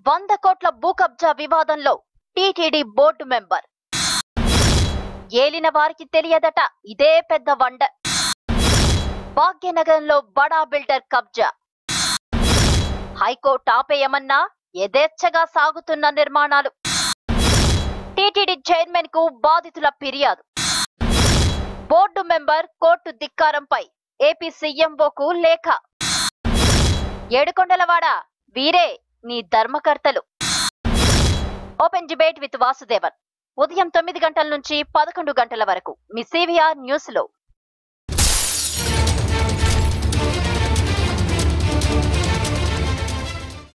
వంద కోట్ల భూ కబ్జా వివాదంలో టీటీడీ బోర్డు మెంబర్ ఏలిన వారికి తెలియదట ఇదే పెద్ద వండ భాగ్యనగరంలో బడా బిల్డర్ కబ్జా హైకోర్టు ఆపేయమన్నా యథేచ్ఛగా సాగుతున్న నిర్మాణాలు టీటీడీ చైర్మన్ కు బాధితుల ఫిర్యాదు బోర్డు మెంబర్ కోర్టు ధిక్కారంపై ఏపీ సీఎంఓకు లేఖ ఏడుకొండలవాడ వీరే నీ ధర్మకర్తలు ఓపెన్ డిబేట్ విత్ వాసుదేవన్ ఉదయం తొమ్మిది గంటల నుంచి పదకొండు గంటల వరకు మీ సివిఆర్ న్యూస్ లో